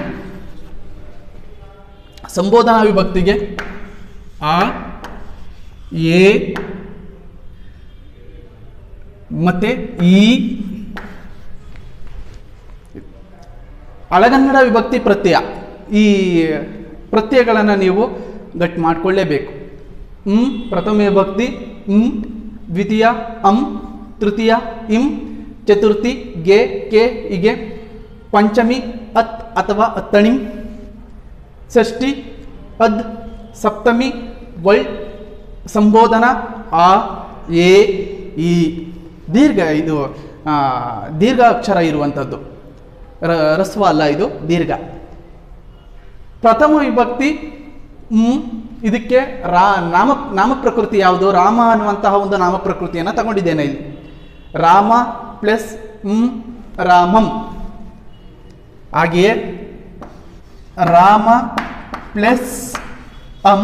ಸಂಬೋಧನಾ ವಿಭಕ್ತಿಗೆ ಆ ಎ ಮತ್ತೆ ಈ ಹಳಗನ್ನಡ ವಿಭಕ್ತಿ ಪ್ರತ್ಯಯ ಈ ಪ್ರತ್ಯಯಗಳನ್ನು ನೀವು ಗಟ್ಟಿ ಮಾಡಿಕೊಳ್ಳೇಬೇಕು ಹ್ಮ್ ಪ್ರಥಮ ವಿಭಕ್ತಿ ಹ್ಮ್ ದ್ವಿತೀಯ ಅಂ ತೃತೀಯ ಇಂ ಚತುರ್ಥಿ ಗೆ ಕೆ ಹೀಗೆ ಪಂಚಮಿ ಅತ್ ಅಥವಾ ಅತ್ತಣಿ ಷಷ್ಠಿ ಅದ್ ಸಪ್ತಮಿ ವಳ್ ಸಂಬೋಧನ ಆ ಎ ಈ ದೀರ್ಘ ಇದು ಆ, ದೀರ್ಘ ಅಕ್ಷರ ಇರುವಂಥದ್ದು ರ- ರಸ್ವ ಅಲ್ಲ ಇದು ದೀರ್ಘ ಪ್ರಥಮ ವಿಭಕ್ತಿ ಹ್ಮ್ ಇದಕ್ಕೆ ರಾ ನಾಮ ನಾಮ ಪ್ರಕೃತಿ ಯಾವುದು ರಾಮ ಅನ್ನುವಂತಹ ಒಂದು ನಾಮ ಪ್ರಕೃತಿಯನ್ನು ತಗೊಂಡಿದ್ದೇನೆ ಇಲ್ಲಿ ರಾಮ ಪ್ಲಸ್ ಹ್ಮ್ ರಾಮಂ ಹಾಗೆಯೇ ರಾಮ ಪ್ಲಸ್ ಅಂ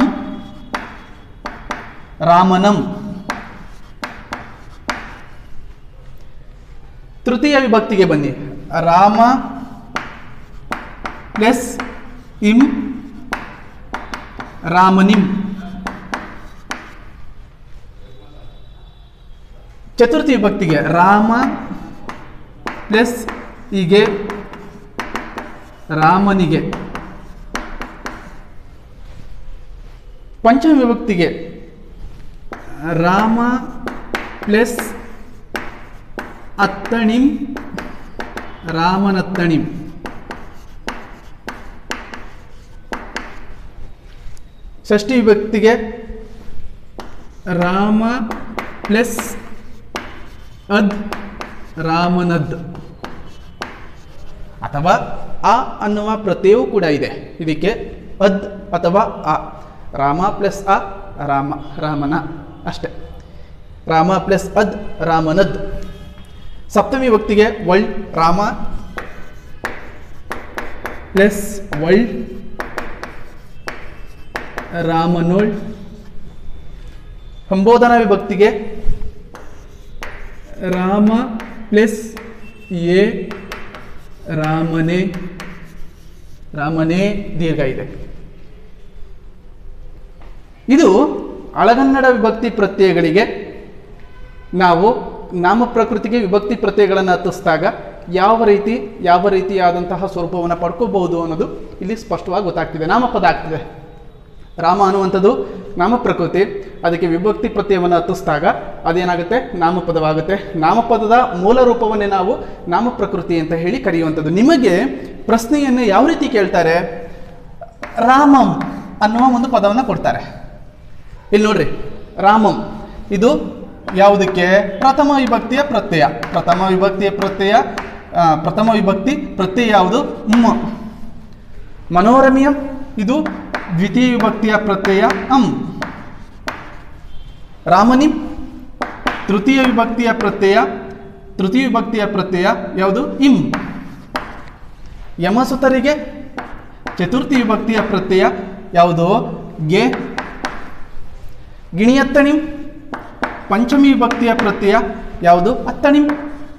ರಾಮನಂ ತೃತೀಯ ವಿಭಕ್ತಿಗೆ ಬನ್ನಿ ರಾಮ ಪ್ಲಸ್ ಇಂ ರಾಮನಿಂ ಚತುರ್ಥಿ ವಿಭಕ್ತಿಗೆ ರಾಮ ಪ್ಲಸ್ ಹೀಗೆ ರಾಮನಿಗೆ ಪಂಚಮ ವಿಭಕ್ತಿಗೆ ರಾಮ ಪ್ಲಸ್ ಅತ್ತಣಿಂ ರಾಮನತ್ತಣಿಂ ಷಷ್ಠಿ ವಿಭಕ್ತಿಗೆ ರಾಮ ಪ್ಲಸ್ ಅದ್ ರಾಮನದ್ ಅಥವಾ ಆ ಅನ್ನುವ ಪ್ರತ್ಯಯವೂ ಕೂಡ ಇದೆ ಇದಕ್ಕೆ ಅದ್ ಅಥವಾ ಆ ರಾಮ ಪ್ಲಸ್ ಅ ರಾಮ ರಾಮನ ಅಷ್ಟೆ ರಾಮ ಪ್ಲಸ್ ಅದ್ ರಾಮನದ್ ಸಪ್ತಮಿ ಭಕ್ತಿಗೆ ವಳ್ ರಾಮ ಪ್ಲಸ್ ವಳ್ ರಾಮನೋಳ್ ಸಂಬೋಧನಾ ವಿಭಕ್ತಿಗೆ ರಾಮ ಪ್ಲಸ್ ಎ ರಾಮನೇ ರಾಮನೇ ದೀರ್ಘ ಇದೆ ಇದು ಹಳಗನ್ನಡ ವಿಭಕ್ತಿ ಪ್ರತ್ಯಯಗಳಿಗೆ ನಾವು ನಾಮ ಪ್ರಕೃತಿಗೆ ವಿಭಕ್ತಿ ಪ್ರತ್ಯಯಗಳನ್ನು ಹತ್ತಿಸಿದಾಗ ಯಾವ ರೀತಿ ಯಾವ ರೀತಿಯಾದಂತಹ ಸ್ವರೂಪವನ್ನು ಪಡ್ಕೋಬಹುದು ಅನ್ನೋದು ಇಲ್ಲಿ ಸ್ಪಷ್ಟವಾಗಿ ಗೊತ್ತಾಗ್ತಿದೆ ನಾಮಪದ ಆಗ್ತಿದೆ ರಾಮ ಅನ್ನುವಂಥದ್ದು ನಾಮಪ್ರಕೃತಿ ಅದಕ್ಕೆ ವಿಭಕ್ತಿ ಪ್ರತ್ಯಯವನ್ನು ಹತ್ತಿಸಿದಾಗ ಅದೇನಾಗುತ್ತೆ ನಾಮಪದವಾಗುತ್ತೆ ನಾಮಪದದ ಮೂಲ ರೂಪವನ್ನೇ ನಾವು ನಾಮಪ್ರಕೃತಿ ಅಂತ ಹೇಳಿ ಕರೆಯುವಂಥದ್ದು ನಿಮಗೆ ಪ್ರಶ್ನೆಯನ್ನು ಯಾವ ರೀತಿ ಕೇಳ್ತಾರೆ ರಾಮಂ ಅನ್ನುವ ಒಂದು ಪದವನ್ನು ಕೊಡ್ತಾರೆ ಇಲ್ಲಿ ನೋಡ್ರಿ ರಾಮಂ ಇದು ಯಾವುದಕ್ಕೆ ಪ್ರಥಮ ವಿಭಕ್ತಿಯ ಪ್ರತ್ಯಯ ಪ್ರಥಮ ವಿಭಕ್ತಿಯ ಪ್ರತ್ಯಯ ಆ, ಪ್ರಥಮ ವಿಭಕ್ತಿ ಪ್ರತ್ಯಯ ಯಾವುದು ಮ್ ಮನೋರಮ್ಯಂ ಇದು ದ್ವಿತೀಯ ವಿಭಕ್ತಿಯ ಪ್ರತ್ಯಯ ಅಂ ರಾಮನಿ ತೃತೀಯ ವಿಭಕ್ತಿಯ ಪ್ರತ್ಯಯ ತೃತೀಯ ವಿಭಕ್ತಿಯ ಪ್ರತ್ಯಯ ಯಾವುದು ಇಂ ಯಮಸುತರಿಗೆ ಚತುರ್ಥಿ ವಿಭಕ್ತಿಯ ಪ್ರತ್ಯಯ ಯಾವುದು ಗೆ ಗಿಣಿಯತ್ತಣಿಂ ಪಂಚಮಿ ವಿಭಕ್ತಿಯ ಪ್ರತ್ಯಯ ಯಾವುದು ಅತ್ತಣಿಂ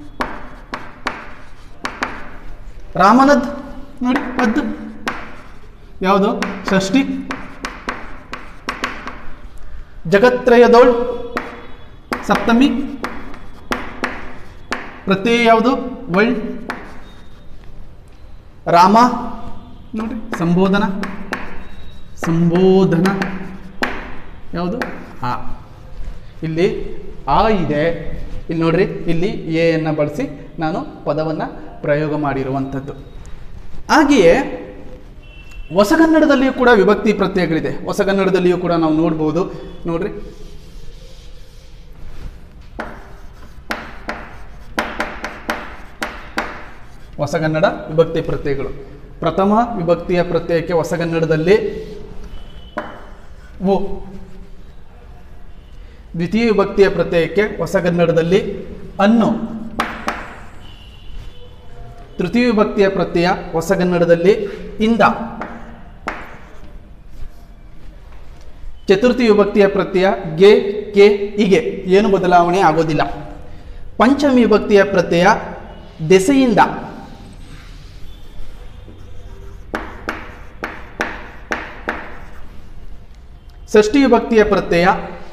ರಾಮನದ್ ನೋಡಿ ಅದ್ದು ಯಾವುದು ಷಷ್ಠಿ ಜಗತ್ರಯದೋಳ್ ಸಪ್ತಮಿ ಪ್ರತ್ಯಯ ಯಾವುದು ವಳ್ ರಾಮ ನೋಡಿ ಸಂಬೋಧನ ಸಂಬೋಧನ ಯಾವುದು ಆ ಇಲ್ಲಿ ಆ ಇದೆ ಇಲ್ಲಿ ನೋಡ್ರಿ ಇಲ್ಲಿ ಎಯನ್ನು ಬಳಸಿ ನಾನು ಪದವನ್ನು ಪ್ರಯೋಗ ಮಾಡಿರುವಂಥದ್ದು ಹಾಗೆಯೇ ಹೊಸಗನ್ನಡದಲ್ಲಿಯೂ ಕೂಡ ವಿಭಕ್ತಿ ಪ್ರತ್ಯಯಗಳಿದೆ ಹೊಸಗನ್ನಡದಲ್ಲಿಯೂ ಕೂಡ ನಾವು ನೋಡ್ಬೋದು ನೋಡ್ರಿ ಹೊಸಗನ್ನಡ ವಿಭಕ್ತಿ ಪ್ರತ್ಯಯಗಳು ಪ್ರಥಮ ವಿಭಕ್ತಿಯ ಪ್ರತ್ಯಯಕ್ಕೆ ಹೊಸಗನ್ನಡದಲ್ಲಿ ಉ ದ್ವಿತೀಯ ವಿಭಕ್ತಿಯ ಪ್ರತ್ಯಯಕ್ಕೆ ಹೊಸಗನ್ನಡದಲ್ಲಿ ಅನ್ನು ತೃತೀಯ ವಿಭಕ್ತಿಯ ಪ್ರತ್ಯಯ ಹೊಸಗನ್ನಡದಲ್ಲಿ ಇಂದ ಚತುರ್ಥಿ ವಿಭಕ್ತಿಯ ಪ್ರತ್ಯಯ ಗೆ ಕೆ ಹೀಗೆ ಏನು ಬದಲಾವಣೆ ಆಗೋದಿಲ್ಲ ಪಂಚಮಿ ವಿಭಕ್ತಿಯ ಪ್ರತ್ಯಯ ದೆಸೆಯಿಂದ ಷಷ್ಠಿ ವಿಭಕ್ತಿಯ ಪ್ರತ್ಯಯ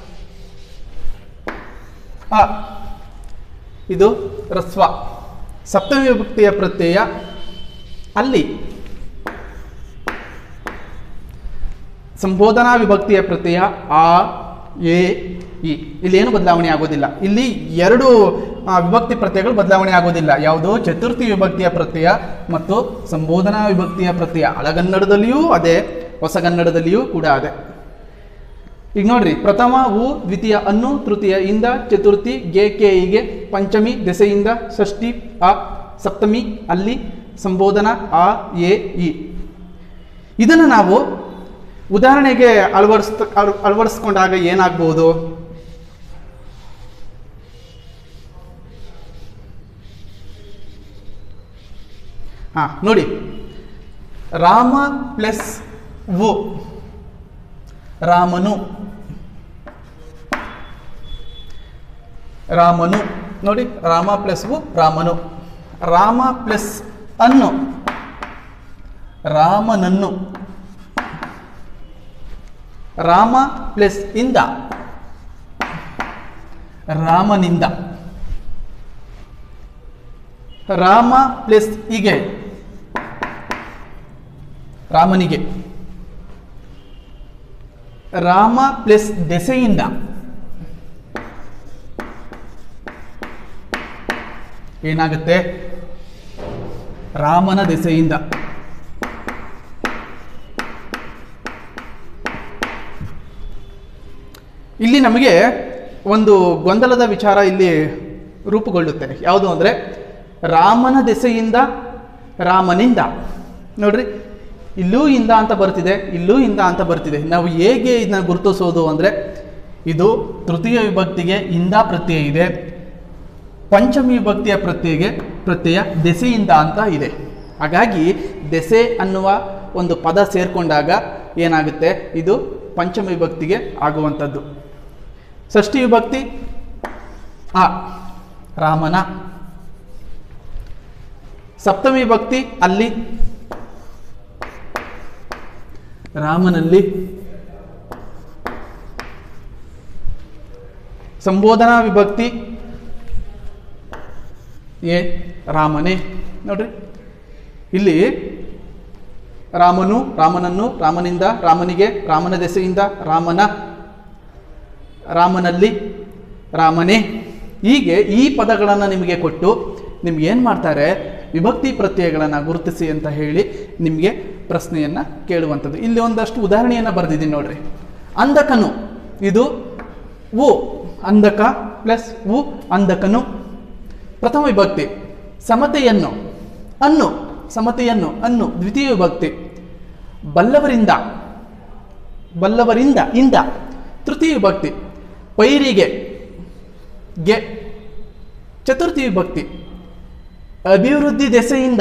ಅ ಇದು ರಸ್ವ ಸಪ್ತಮಿ ವಿಭಕ್ತಿಯ ಪ್ರತ್ಯಯ ಅಲ್ಲಿ ಸಂಬೋಧನಾ ವಿಭಕ್ತಿಯ ಪ್ರತ್ಯಯ ಆ ಎ ಇ ಇಲ್ಲಿ ಏನು ಬದಲಾವಣೆ ಆಗೋದಿಲ್ಲ ಇಲ್ಲಿ ಎರಡು ಆ, ವಿಭಕ್ತಿ ಪ್ರತ್ಯಯಗಳು ಬದಲಾವಣೆ ಆಗೋದಿಲ್ಲ ಯಾವುದು ಚತುರ್ಥಿ ವಿಭಕ್ತಿಯ ಪ್ರತ್ಯಯ ಮತ್ತು ಸಂಬೋಧನಾ ವಿಭಕ್ತಿಯ ಪ್ರತ್ಯಯ ಹಳಗನ್ನಡದಲ್ಲಿಯೂ ಅದೇ ಹೊಸಗನ್ನಡದಲ್ಲಿಯೂ ಕೂಡ ಅದೇ ಈಗ ನೋಡ್ರಿ ಪ್ರಥಮ ಉ ದ್ವಿತೀಯ ಅನ್ನು ತೃತೀಯ ಇಂದ ಚತುರ್ಥಿ ಗೆ ಕೆ ಹೀಗೆ ಪಂಚಮಿ ದೆಸೆಯಿಂದ ಷಷ್ಠಿ ಅ ಸಪ್ತಮಿ ಅಲ್ಲಿ ಸಂಬೋಧನ ಆ ಎ ಇ ಇದನ್ನು ನಾವು ಉದಾಹರಣೆಗೆ ಅಳವಡಿಸ್ ಅಳವಡಿಸ್ಕೊಂಡಾಗ ಏನಾಗ್ಬೋದು ಹಾ ನೋಡಿ ರಾಮ ಪ್ಲಸ್ ವು ರಾಮನು ರಾಮನು ನೋಡಿ ರಾಮ ಪ್ಲಸ್ ವು ರಾಮನು ರಾಮ ಪ್ಲಸ್ ಅನ್ನು ರಾಮನನ್ನು ರಾಮ ಪ್ಲಸ್ ಇಂದ ರಾಮನಿಂದ ರಾಮ ಪ್ಲಸ್ ಹೀಗೆ ರಾಮನಿಗೆ ರಾಮ ಪ್ಲಸ್ ದೆಸೆಯಿಂದ ಏನಾಗುತ್ತೆ ರಾಮನ ದೆಸೆಯಿಂದ ಇಲ್ಲಿ ನಮಗೆ ಒಂದು ಗೊಂದಲದ ವಿಚಾರ ಇಲ್ಲಿ ರೂಪುಗೊಳ್ಳುತ್ತೆ ಯಾವುದು ಅಂದರೆ ರಾಮನ ದೆಸೆಯಿಂದ ರಾಮನಿಂದ ನೋಡ್ರಿ ಇಲ್ಲೂ ಇಂದ ಅಂತ ಬರ್ತಿದೆ ಇಲ್ಲೂ ಇಂದ ಅಂತ ಬರ್ತಿದೆ ನಾವು ಹೇಗೆ ಇದನ್ನ ಗುರುತಿಸೋದು ಅಂದರೆ ಇದು ತೃತೀಯ ವಿಭಕ್ತಿಗೆ ಇಂದ ಪ್ರತ್ಯಯ ಇದೆ ಪಂಚಮಿ ವಿಭಕ್ತಿಯ ಪ್ರತ್ಯಯಗೆ ಪ್ರತ್ಯಯ ದೆಸೆಯಿಂದ ಅಂತ ಇದೆ ಹಾಗಾಗಿ ದೆಸೆ ಅನ್ನುವ ಒಂದು ಪದ ಸೇರಿಕೊಂಡಾಗ ಏನಾಗುತ್ತೆ ಇದು ಪಂಚಮಿ ವಿಭಕ್ತಿಗೆ ಆಗುವಂಥದ್ದು ಷಷ್ಠಿ ವಿಭಕ್ತಿ ಆ ರಾಮನ ಸಪ್ತಮಿ ಭಕ್ತಿ ಅಲ್ಲಿ ರಾಮನಲ್ಲಿ ಸಂಬೋಧನಾ ವಿಭಕ್ತಿ ಏ ರಾಮನೇ ನೋಡ್ರಿ ಇಲ್ಲಿ ರಾಮನು ರಾಮನನ್ನು ರಾಮನಿಂದ ರಾಮನಿಗೆ ರಾಮನ ದೆಸೆಯಿಂದ ರಾಮನ ರಾಮನಲ್ಲಿ ರಾಮನೇ ಹೀಗೆ ಈ ಪದಗಳನ್ನು ನಿಮಗೆ ಕೊಟ್ಟು ನಿಮ್ಗೆ ಏನು ಮಾಡ್ತಾರೆ ವಿಭಕ್ತಿ ಪ್ರತ್ಯಯಗಳನ್ನು ಗುರುತಿಸಿ ಅಂತ ಹೇಳಿ ನಿಮಗೆ ಪ್ರಶ್ನೆಯನ್ನು ಕೇಳುವಂಥದ್ದು ಇಲ್ಲಿ ಒಂದಷ್ಟು ಉದಾಹರಣೆಯನ್ನು ಬರೆದಿದ್ದೀನಿ ನೋಡ್ರಿ ಅಂಧಕನು ಇದು ಉ ಅಂಧಕ ಪ್ಲಸ್ ಉ ಅಂಧಕನು ಪ್ರಥಮ ವಿಭಕ್ತಿ ಸಮತೆಯನ್ನು ಅನ್ನು ಸಮತೆಯನ್ನು ಅನ್ನು ದ್ವಿತೀಯ ವಿಭಕ್ತಿ ಬಲ್ಲವರಿಂದ ಬಲ್ಲವರಿಂದ ಇಂದ ತೃತೀಯ ವಿಭಕ್ತಿ ಪೈರಿಗೆ ಗೆ ಚತುರ್ಥಿ ವಿಭಕ್ತಿ ಅಭಿವೃದ್ಧಿ ದೆಸೆಯಿಂದ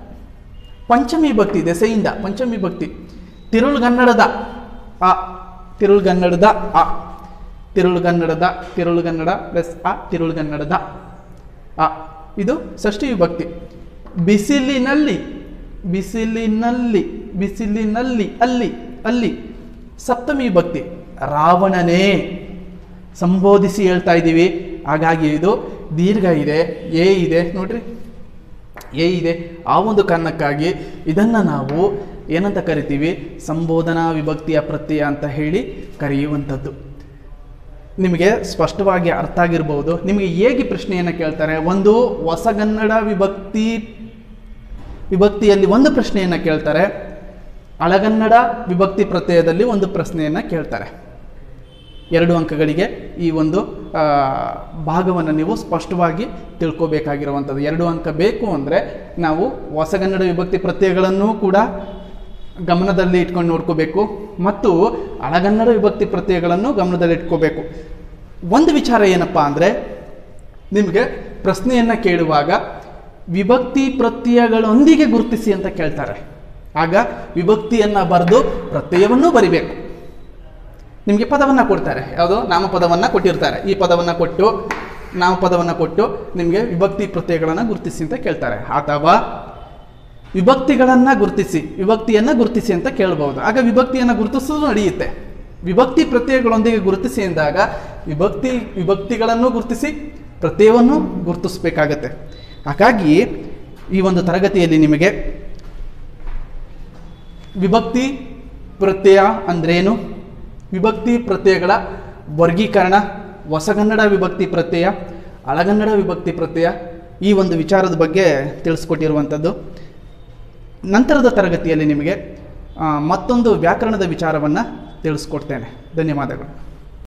ಪಂಚಮಿ ಭಕ್ತಿ ದೆಸೆಯಿಂದ ಪಂಚಮಿ ಭಕ್ತಿ ತಿರುಳುಗನ್ನಡದ ಅ ತಿರುಳುಗನ್ನಡದ ಅ ತಿರುಳುಗನ್ನಡದ ತಿರುಳುಗನ್ನಡ ಪ್ಲಸ್ ಅ ತಿರುಳುಗನ್ನಡದ ಅ ಇದು ಷಷ್ಠಿ ವಿಭಕ್ತಿ ಬಿಸಿಲಿನಲ್ಲಿ ಬಿಸಿಲಿನಲ್ಲಿ ಬಿಸಿಲಿನಲ್ಲಿ ಅಲ್ಲಿ ಅಲ್ಲಿ ಸಪ್ತಮಿ ವಿಭಕ್ತಿ ರಾವಣನೇ ಸಂಬೋಧಿಸಿ ಹೇಳ್ತಾ ಇದ್ದೀವಿ ಹಾಗಾಗಿ ಇದು ದೀರ್ಘ ಇದೆ ಎ ಇದೆ ನೋಡ್ರಿ ಎ ಇದೆ ಆ ಒಂದು ಕಾರಣಕ್ಕಾಗಿ ಇದನ್ನು ನಾವು ಏನಂತ ಕರಿತೀವಿ ಸಂಬೋಧನಾ ವಿಭಕ್ತಿಯ ಪ್ರತ್ಯಯ ಅಂತ ಹೇಳಿ ಕರೆಯುವಂಥದ್ದು ನಿಮಗೆ ಸ್ಪಷ್ಟವಾಗಿ ಅರ್ಥ ಆಗಿರ್ಬೋದು ನಿಮಗೆ ಹೇಗೆ ಪ್ರಶ್ನೆಯನ್ನು ಕೇಳ್ತಾರೆ ಒಂದು ಹೊಸಗನ್ನಡ ವಿಭಕ್ತಿ ವಿಭಕ್ತಿಯಲ್ಲಿ ಒಂದು ಪ್ರಶ್ನೆಯನ್ನು ಕೇಳ್ತಾರೆ ಹಳಗನ್ನಡ ವಿಭಕ್ತಿ ಪ್ರತ್ಯಯದಲ್ಲಿ ಒಂದು ಪ್ರಶ್ನೆಯನ್ನು ಕೇಳ್ತಾರೆ ಎರಡು ಅಂಕಗಳಿಗೆ ಈ ಒಂದು ಆ, ಭಾಗವನ್ನು ನೀವು ಸ್ಪಷ್ಟವಾಗಿ ತಿಳ್ಕೊಬೇಕಾಗಿರುವಂಥದ್ದು ಎರಡು ಅಂಕ ಬೇಕು ಅಂದರೆ ನಾವು ಹೊಸಗನ್ನಡ ವಿಭಕ್ತಿ ಪ್ರತ್ಯಯಗಳನ್ನು ಕೂಡ ಗಮನದಲ್ಲಿ ಇಟ್ಕೊಂಡು ನೋಡ್ಕೋಬೇಕು ಮತ್ತು ಹಳಗನ್ನಡ ವಿಭಕ್ತಿ ಪ್ರತ್ಯಯಗಳನ್ನು ಗಮನದಲ್ಲಿ ಇಟ್ಕೋಬೇಕು ಒಂದು ವಿಚಾರ ಏನಪ್ಪ ಅಂದರೆ ನಿಮಗೆ ಪ್ರಶ್ನೆಯನ್ನು ಕೇಳುವಾಗ ವಿಭಕ್ತಿ ಪ್ರತ್ಯಯಗಳೊಂದಿಗೆ ಗುರುತಿಸಿ ಅಂತ ಕೇಳ್ತಾರೆ ಆಗ ವಿಭಕ್ತಿಯನ್ನು ಬರೆದು ಪ್ರತ್ಯಯವನ್ನು ಬರಿಬೇಕು ನಿಮಗೆ ಪದವನ್ನು ಕೊಡ್ತಾರೆ ಯಾವುದೋ ನಾಮಪದವನ್ನು ಕೊಟ್ಟಿರ್ತಾರೆ ಈ ಪದವನ್ನು ಕೊಟ್ಟು ನಾಮಪದವನ್ನು ಕೊಟ್ಟು ನಿಮಗೆ ವಿಭಕ್ತಿ ಪ್ರತ್ಯಯಗಳನ್ನು ಗುರುತಿಸಿ ಅಂತ ಕೇಳ್ತಾರೆ ಅಥವಾ ವಿಭಕ್ತಿಗಳನ್ನು ಗುರುತಿಸಿ ವಿಭಕ್ತಿಯನ್ನು ಗುರುತಿಸಿ ಅಂತ ಕೇಳ್ಬೋದು ಆಗ ವಿಭಕ್ತಿಯನ್ನು ಗುರುತಿಸೋದು ನಡೆಯುತ್ತೆ ವಿಭಕ್ತಿ ಪ್ರತ್ಯಯಗಳೊಂದಿಗೆ ಗುರುತಿಸಿ ಎಂದಾಗ ವಿಭಕ್ತಿ ವಿಭಕ್ತಿಗಳನ್ನು ಗುರುತಿಸಿ ಪ್ರತ್ಯಯವನ್ನು ಗುರುತಿಸಬೇಕಾಗತ್ತೆ ಹಾಗಾಗಿ ಈ ಒಂದು ತರಗತಿಯಲ್ಲಿ ನಿಮಗೆ ವಿಭಕ್ತಿ ಪ್ರತ್ಯಯ ಅಂದ್ರೇನು ವಿಭಕ್ತಿ ಪ್ರತ್ಯಯಗಳ ವರ್ಗೀಕರಣ ಹೊಸಗನ್ನಡ ವಿಭಕ್ತಿ ಪ್ರತ್ಯಯ ಹಳಗನ್ನಡ ವಿಭಕ್ತಿ ಪ್ರತ್ಯಯ ಈ ಒಂದು ವಿಚಾರದ ಬಗ್ಗೆ ತಿಳಿಸ್ಕೊಟ್ಟಿರುವಂಥದ್ದು ನಂತರದ ತರಗತಿಯಲ್ಲಿ ನಿಮಗೆ ಆ, ಮತ್ತೊಂದು ವ್ಯಾಕರಣದ ವಿಚಾರವನ್ನು ತಿಳಿಸ್ಕೊಡ್ತೇನೆ ಧನ್ಯವಾದಗಳು